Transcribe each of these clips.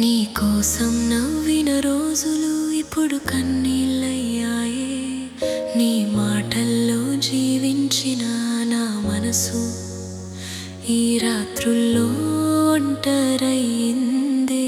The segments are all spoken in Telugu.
నీ కోసం నవ్విన రోజులు ఇప్పుడు కన్నీళ్ళయ్యాయే నీ మాటల్లో జీవించిన నా మనసు ఈ రాత్రుల్లో ఒంటరయిందే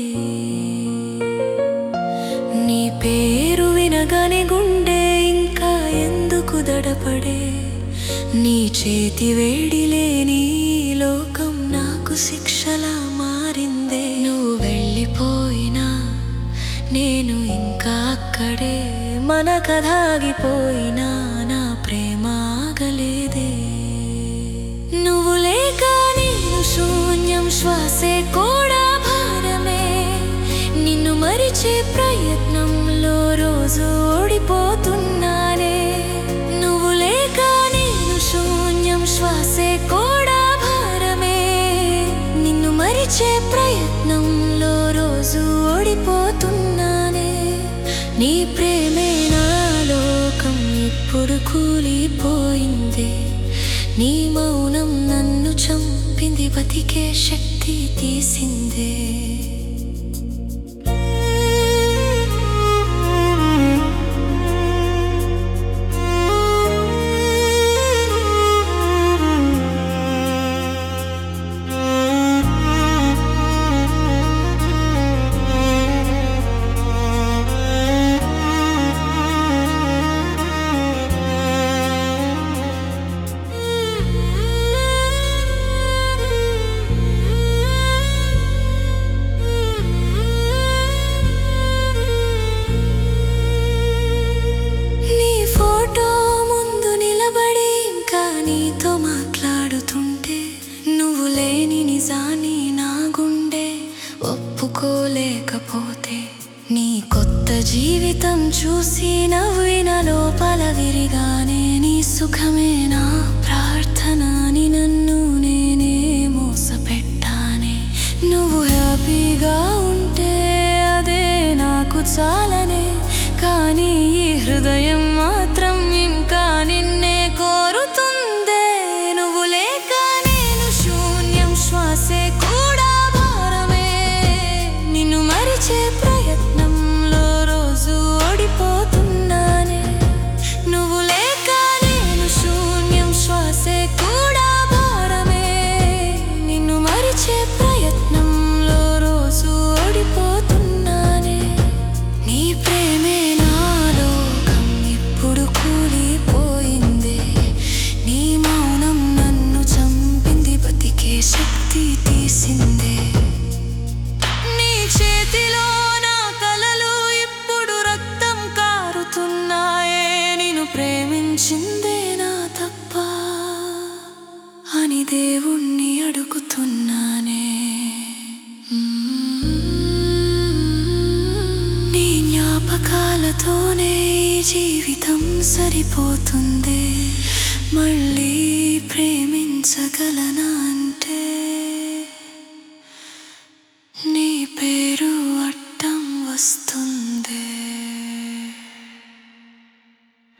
నీ పేరు వినగానే గుండె ఇంకా ఎందుకు దడపడే నీ చేతి వేడి లేని ఈ లోకం నాకు శిక్షలా మారిందే నువ్వు వెళ్ళిపోయినా నేను ఇంకా అక్కడే మన కథ ఆగిపోయినా నా ప్రేమ ఆగలేదే నువ్వు లేక నేను శూన్యం శ్వాసే కూడా భారమే నిన్ను మరిచే ప్రయత్నంలో రోజు ఓడిపోతున్నానే నువ్వు లేక నేను శూన్యం శ్వాసే కూడా భారమే నిన్ను మరిచే ప్రయత్నంలో రోజు ఓడిపోతున్నానే నీ ప్రేమే నా లోకం ఇప్పుడు కూలిపోయింది నీ మౌనం నన్ను చంపింది బతికే శక్తి తీసిందే నీ ఫోటో ముందు నిలబడి ఇంకా నీతో మాట్లాడుతుంటే నువ్వు లేని నిజాన్ని నా గుండె ఒప్పుకోలేకపోతే నీ కొత్త జీవితం చూసి నవ్విన లోపల విరిగానే నీ సుఖమే నా ప్రార్థన అని నన్ను నేనే మోసపెట్టానే నువ్వు హ్యాపీగా ఉంటే అదే నాకు చాలనే కానీ ఈ హృదయం మాత్రం ఇంకా నిన్నే కోరుతుందే నువ్వు లేక నేను శూన్యం శ్వాసే కూడా భారమే నిన్ను మరిచే ప్రయత్నంలో రోజు ఓడిపోతున్నానే నువ్వు లేక నేను శూన్యం శ్వాసే కూడా భారమే నిన్ను మరిచే ప్రయత్నంలో రోజు ఓడిపోతున్నానే నీ ప్రేమే నా లోకం ఇప్పుడు కూలిపోయిందే నీ మౌనం నన్ను చంపింది బతికే శక్తి తీసిందే నీ చేతిలో నా కలలు ఇప్పుడు రక్తం కారుతున్నాయే నేను ప్రేమించిందే నా తప్ప అని దేవుణ్ణి అడుగుతున్నానే నీ జ్ఞాపకాలతోనే ఈ జీవితం సరిపోతుందే మళ్ళీ ప్రేమించగలనా